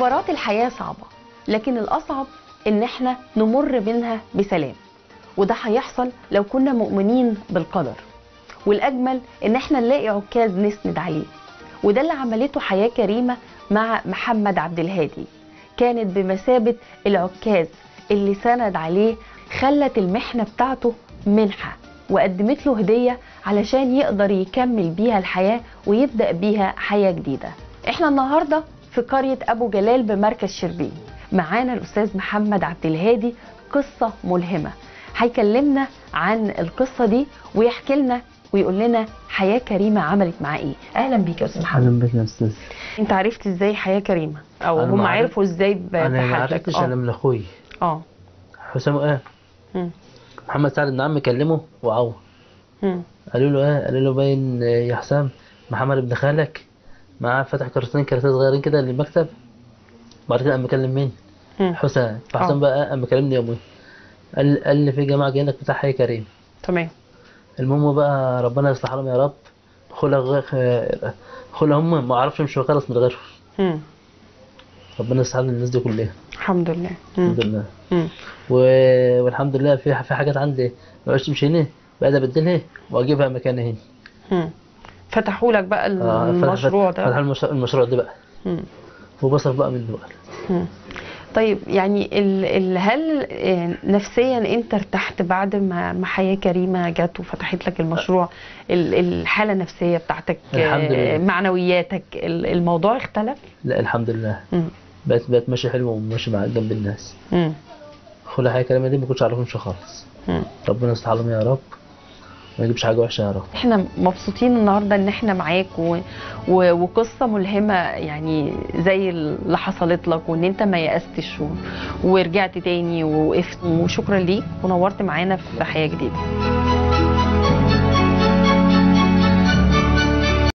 اختبارات الحياة صعبة لكن الأصعب إن إحنا نمر منها بسلام وده هيحصل لو كنا مؤمنين بالقدر والأجمل إن إحنا نلاقي عكاز نسند عليه وده اللي عملته حياة كريمة مع محمد عبد الهادي كانت بمثابة العكاز اللي سند عليه خلت المحنة بتاعته منحة وقدمت له هدية علشان يقدر يكمل بيها الحياة ويبدأ بيها حياة جديدة احنا النهاردة في قرية أبو جلال بمركز شربين معانا الأستاذ محمد عبد الهادي قصة ملهمة هيكلمنا عن القصة دي ويحكي لنا ويقول لنا حياة كريمة عملت معاه ايه اهلا بيك يا استاذ محمد اهلا بك يا استاذ انت عرفت ازاي حياة كريمة او أنا هم ما عرف- عرفوا ازاي ب- انا ما بحالتك عرفتش اه الا من اخوي اه حسام ايه مم. محمد سعد ابن عمي كلمه وعوه مم. قالوا له ايه قالوا له باين آه، يا حسام محمد ابن خالك معاه فتح كرتونين كراتين صغيرين كده للمكتب بعد كده قام مكلم مين مم. حسام آه. فحسام بقى قام مكلمني يومين قال قال لي في جماعه جايين لك بتاع حي كريم تمام المهم بقى ربنا يصلح لهم يا رب خلا غ- خلا هم ما اعرفش مش خالص من غيرهم مم. ربنا يصلح لنا الناس دي كلها الحمد لله مم. الحمد لله مم. و... والحمد لله في في حاجات عندي ما بقتش تمشي هنا بقيت ابدلها واجيبها مكانها هنا مم. فتحوا لك بقى آه، فتح- المشروع فتح ده المشروع, المشروع ده بقى مم. وبصرف بقى منه بقى مم. طيب يعني ال ال هل آه، نفسيا انت ارتحت بعد ما ما حياه كريمه جت وفتحت لك المشروع ال- الحاله النفسيه بتاعتك الحمد آه، لله. معنوياتك ال- الموضوع اختلف؟ لا الحمد لله مم. بقيت بقيت ماشي حلو وماشي مع جنب الناس مم. خلي حاجه كلمه دي ما كنتش اعرفهمش خالص مم. ربنا يصلح لهم يا رب ما يجيبش حاجه وحشه يا رب احنا مبسوطين النهارده ان احنا معاك و... و... وقصه ملهمه يعني زي اللي حصلت لك وان انت ما يأستش و... ورجعت تاني ووقفت وشكرا ليك ونورت معانا في حياه جديده